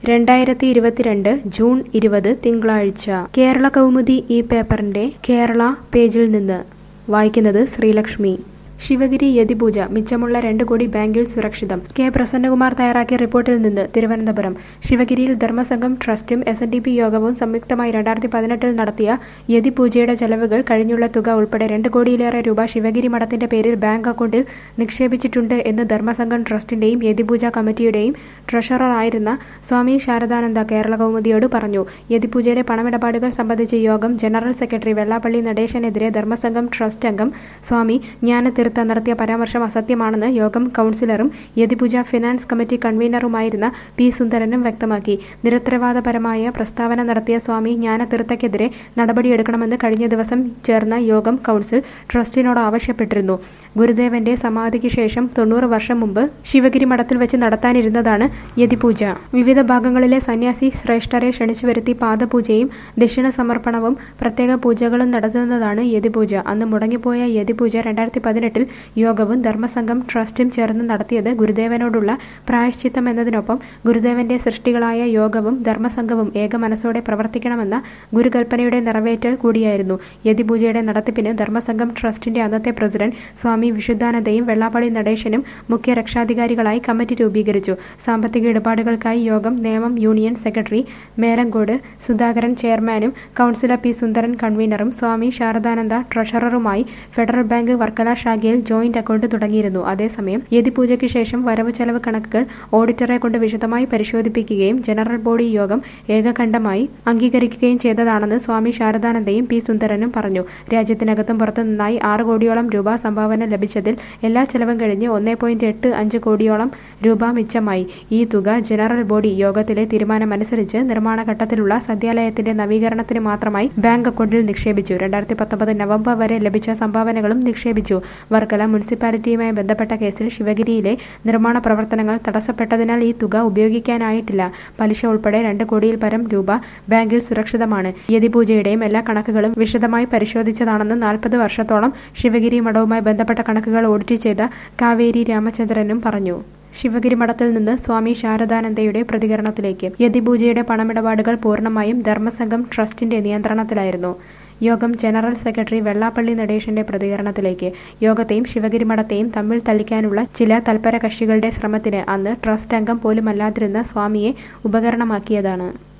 രണ്ടായിരത്തി ഇരുപത്തിരണ്ട് ജൂൺ ഇരുപത് തിങ്കളാഴ്ച കേരള കൗമുദി ഈ പേപ്പറിന്റെ കേരള പേജിൽ നിന്ന് വായിക്കുന്നത് ശ്രീലക്ഷ്മി ശിവഗിരി യതിപൂജ മിച്ചമുള്ള രണ്ട് കോടി ബാങ്കിൽ സുരക്ഷിതം കെ പ്രസന്നകുമാർ തയ്യാറാക്കിയ റിപ്പോർട്ടിൽ നിന്ന് തിരുവനന്തപുരം ശിവഗിരിയിൽ ധർമ്മസംഘം ട്രസ്റ്റും എസ് എൻ ഡി പി യോഗവും സംയുക്തമായി രണ്ടായിരത്തി പതിനെട്ടിൽ നടത്തിയ യതിപൂജയുടെ ചെലവുകൾ കഴിഞ്ഞുള്ള തുക ഉൾപ്പെടെ രണ്ട് കോടിയിലേറെ രൂപ ശിവഗിരി മഠത്തിന്റെ പേരിൽ ബാങ്ക് അക്കൗണ്ടിൽ നിക്ഷേപിച്ചിട്ടുണ്ട് എന്ന് ധർമ്മസംഘം ട്രസ്റ്റിന്റെയും യതിപൂജ കമ്മിറ്റിയുടെയും ട്രഷററായിരുന്ന സ്വാമി ശാരദാനന്ദ കേരള കൗമുദിയോട് പറഞ്ഞു യതിപൂജയിലെ പണമിടപാടുകൾ സംബന്ധിച്ച് യോഗം ജനറൽ സെക്രട്ടറി വെള്ളാപ്പള്ളി നടേശനെതിരെ ധർമ്മസംഘം ട്രസ്റ്റ് അംഗം സ്വാമി ജ്ഞാനതീർത്ഥ നടത്തിയ പരാമർശം അസത്യമാണെന്ന് യോഗം കൗൺസിലറും യതിപൂജ ഫിനാൻസ് കമ്മിറ്റി കൺവീനറുമായിരുന്ന പി സുന്ദരനും വ്യക്തമാക്കി നിരുത്തരവാദപരമായ പ്രസ്താവന നടത്തിയ സ്വാമി ജ്ഞാനതീർത്ഥയ്ക്കെതിരെ നടപടിയെടുക്കണമെന്ന് കഴിഞ്ഞ ദിവസം ചേർന്ന യോഗം കൗൺസിൽ ട്രസ്റ്റിനോട് ആവശ്യപ്പെട്ടിരുന്നു ഗുരുദേവന്റെ സമാധിക്ക് ശേഷം തൊണ്ണൂറ് വർഷം മുമ്പ് ശിവഗിരി മഠത്തിൽ വെച്ച് നടത്താനിരുന്നതാണ് യതിപൂജ വിവിധ ഭാഗങ്ങളിലെ സന്യാസി ശ്രേഷ്ഠരെ ക്ഷണിച്ചു വരുത്തി പാദപൂജയും ദക്ഷിണ സമർപ്പണവും പ്രത്യേക പൂജകളും നടത്തുന്നതാണ് യതിപൂജ അന്ന് മുടങ്ങിപ്പോയ യതിപൂജ രണ്ടായിരത്തി പതിനെട്ടിൽ യോഗവും ധർമ്മസംഘം ട്രസ്റ്റും ചേർന്ന് നടത്തിയത് ഗുരുദേവനോടുള്ള പ്രായശ്ചിത്തം എന്നതിനൊപ്പം ഗുരുദേവന്റെ സൃഷ്ടികളായ യോഗവും ധർമ്മസംഘവും ഏക മനസ്സോടെ പ്രവർത്തിക്കണമെന്ന ഗുരുകൽപ്പനയുടെ നിറവേറ്റൽ കൂടിയായിരുന്നു യതിപൂജയുടെ നടത്തിപ്പിന് ധർമ്മസംഘം ട്രസ്റ്റിന്റെ അന്നത്തെ പ്രസിഡന്റ് സ്വാമി വിശുദ്ധാനന്ദയും വെള്ളാപ്പള്ളി നടേശനും മുഖ്യ രക്ഷാധികാരികളായി കമ്മിറ്റി രൂപീകരിച്ചു സാമ്പത്തിക ഇടപാടുകൾക്കായി യോഗം നേമം യൂണിയൻ സെക്രട്ടറി മേലങ്കോട് സുധാകരൻ ചെയർമാനും കൗൺസിലർ പി സുന്ദരൻ കൺവീനറും സ്വാമി ശാരദാനന്ദ ട്രഷററുമായി ഫെഡറൽ ബാങ്ക് വർക്കല ശാഖയിൽ ജോയിന്റ് അക്കൗണ്ട് തുടങ്ങിയിരുന്നു അതേസമയം യതിപൂജയ്ക്ക് ശേഷം വരവ് ചെലവ് കണക്കുകൾ ഓഡിറ്ററെ കൊണ്ട് വിശദമായി പരിശോധിപ്പിക്കുകയും ജനറൽ ബോഡി യോഗം ഏകകണ്ഠമായി അംഗീകരിക്കുകയും ചെയ്തതാണെന്ന് സ്വാമി ശാരദാനന്ദയും പി സുന്ദരനും പറഞ്ഞു രാജ്യത്തിനകത്തും പുറത്തു നിന്നായി ആറ് കോടിയോളം രൂപ സംഭാവന ലഭിച്ചതിൽ എല്ലാ ചെലവും കഴിഞ്ഞ് ഒന്നേ പോയിന്റ് എട്ട് അഞ്ച് കോടിയോളം രൂപ മിച്ചമായി ഈ തുക ജനറൽ ബോഡി യോഗത്തിലെ തീരുമാനമനുസരിച്ച് നിർമ്മാണ ഘട്ടത്തിലുള്ള സദ്യാലയത്തിന്റെ നവീകരണത്തിന് മാത്രമായി ബാങ്ക് അക്കൗണ്ടിൽ നിക്ഷേപിച്ചു രണ്ടായിരത്തി പത്തൊമ്പത് നവംബർ വരെ ലഭിച്ച സംഭാവനകളും നിക്ഷേപിച്ചു വർക്കല മുനിസിപ്പാലിറ്റിയുമായി ബന്ധപ്പെട്ട കേസിൽ ശിവഗിരിയിലെ നിർമ്മാണ പ്രവർത്തനങ്ങൾ തടസ്സപ്പെട്ടതിനാൽ ഈ തുക ഉപയോഗിക്കാനായിട്ടില്ല പലിശ ഉൾപ്പെടെ രണ്ട് കോടിയിൽ പരം രൂപ ബാങ്കിൽ സുരക്ഷിതമാണ് യതിപൂജയുടെയും എല്ലാ കണക്കുകളും വിശദമായി പരിശോധിച്ചതാണെന്ന് നാൽപ്പത് വർഷത്തോളം ശിവഗിരി മഠവുമായി ബന്ധപ്പെട്ട കണക്കുകൾ ഓഡിറ്റ് ചെയ്ത കാവേരി രാമചന്ദ്രനും പറഞ്ഞു ശിവഗിരി മഠത്തിൽ നിന്ന് സ്വാമി ശാരദാനന്ദയുടെ പ്രതികരണത്തിലേക്ക് യതിപൂജയുടെ പണമിടപാടുകൾ പൂർണ്ണമായും ധർമ്മസംഘം ട്രസ്റ്റിന്റെ നിയന്ത്രണത്തിലായിരുന്നു യോഗം ജനറൽ സെക്രട്ടറി വെള്ളാപ്പള്ളി നടേശന്റെ പ്രതികരണത്തിലേക്ക് യോഗത്തെയും ശിവഗിരി മഠത്തെയും തമ്മിൽ തല്ലിക്കാനുള്ള ചില തൽപര കക്ഷികളുടെ ശ്രമത്തിന് അന്ന് ട്രസ്റ്റ് അംഗം പോലുമല്ലാതിരുന്ന സ്വാമിയെ ഉപകരണമാക്കിയതാണ്